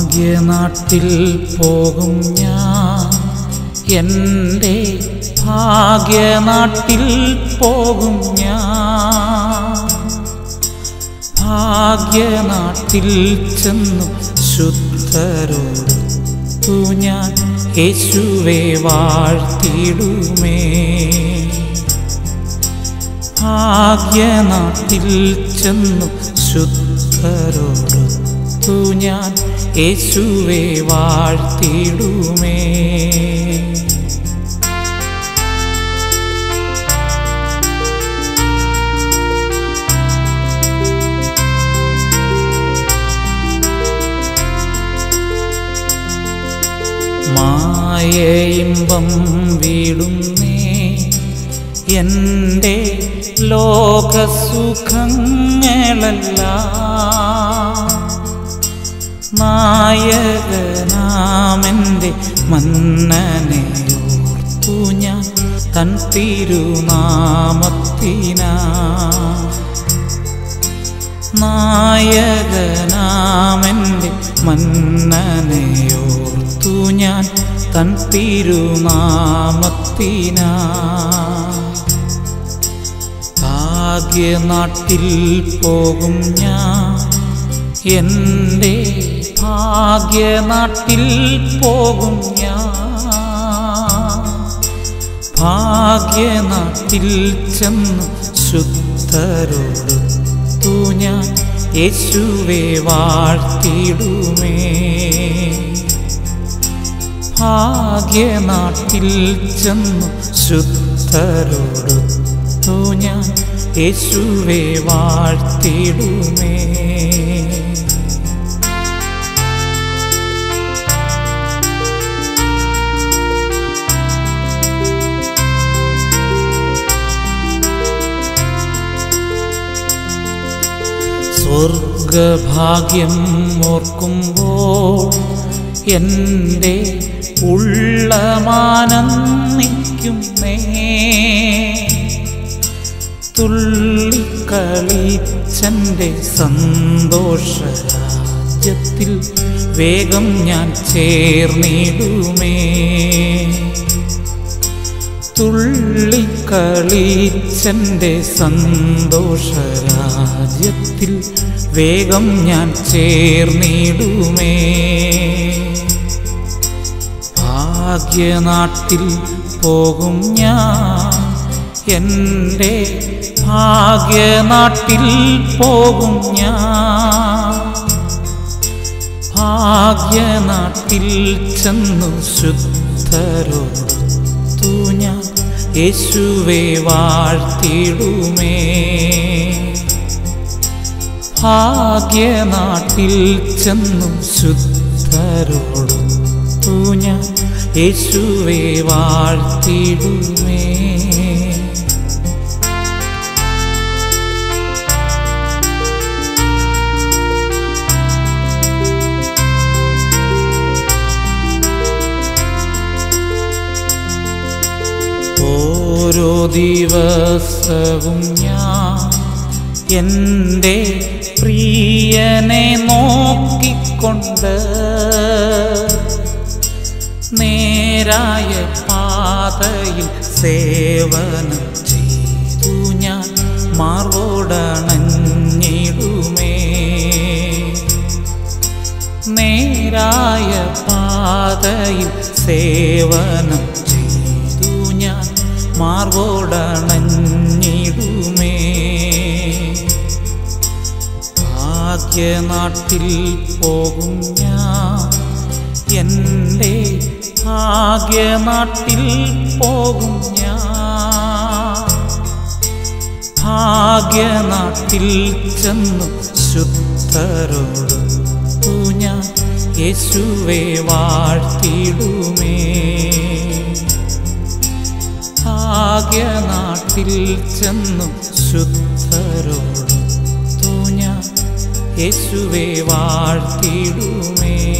ഭാഗ്യനാട്ടിൽ പോകും ഞാൻ എൻ്റെ ഭാഗ്യനാട്ടിൽ പോകും ഞാൻ ഭാഗ്യനാട്ടിൽ ചെന്നു ശുദ്ധരോടു ഞാൻ യേശുവെ വാഴ്ത്തിടുമേ ഭാഗ്യനാട്ടിൽ ചെന്നു ശുദ്ധരോടൊത്തു ഞാൻ യേശുവെ വാഴ്ത്തിടുമേ മായയിമ്പം വീടുന്നേ എൻ്റെ ലോകസുഖങ്ങളല്ല നായകനാമെൻ്റെ മന്നനെയോർത്തു ഞാൻ തൻ തിരുനാമത്തിനാ നായകനാമെൻ്റെ മന്നനെയോർത്തു ഞാൻ തൻ തിരുനാമത്തിനാ ഭാഗ്യനാട്ടിൽ പോകും ഞാൻ എൻ്റെ ഭാഗ്യനാട്ടിൽ പോകും ഞാൻ ഭാഗ്യനാട്ടിൽ ചെന്നു ശുദ്ധരോടൊത്തു ഞാൻ യേശുവെ വാഴ്ത്തിടുമേ ഭാഗ്യനാട്ടിൽ ചെന്നു ശുദ്ധരോടൊത്തു ഞാൻ യേശുവെ വാഴ്ത്തിടുമേ സ്വർഗഭാഗ്യം ഓർക്കുമ്പോൾ എൻ്റെ ഉള്ളമാനന്ദിക്കുന്നേ തുള്ളിക്കളിച്ചൻ്റെ സന്തോഷരാജ്യത്തിൽ വേഗം ഞാൻ ചേർന്നിടുമേ തുള്ളിക്കളിച്ചൻ്റെ സന്തോഷരാജ്യത്തിൽ വേഗം ഞാൻ ചേർന്നിടുമേ ഭാഗ്യനാട്ടിൽ പോകും ഞാൻ എൻ്റെ ഭാഗ്യനാട്ടിൽ പോകും ഞാൻ ഭാഗ്യനാട്ടിൽ ചെന്നു ശുദ്ധരോടൊത്തു ഞാൻ യേശുവെ വാഴ്ത്തിടുമേ ഭാഗ്യനാട്ടിൽ ചെന്നു ശുദ്ധരോടൊത്തു ഞാൻ യേശുവെ വാഴ്ത്തിടുമേ ഓരോ ദിവസവും ഞാൻ എൻ്റെ പ്രിയനെ നോക്കിക്കൊണ്ട് നേരായ പാതയിൽ സേവനം ചെയ്തു ഞാൻ മാർവോടണഞ്ഞിടുമേ നേരായ പാതയിൽ സേവനം ചെയ്തു ഞാൻ മാർവോടണഞ്ഞിടുമേ ഭാഗ്യനാട്ടിൽ പോകും ഞാൻ എൻ്റെ ഭാഗ്യനാട്ടിൽ പോകും ഞാൻ ഭാഗ്യനാട്ടിൽ ചെന്നു ശുദ്ധരോടൊത്തു ഞാൻ യേശുവെ വാഴ്ത്തിടുമേ ഭാഗ്യനാട്ടിൽ ചെന്നു ശുദ്ധരോടൊത്തു ഞാൻ യേശുവെ വാഴ്ത്തിടുമേ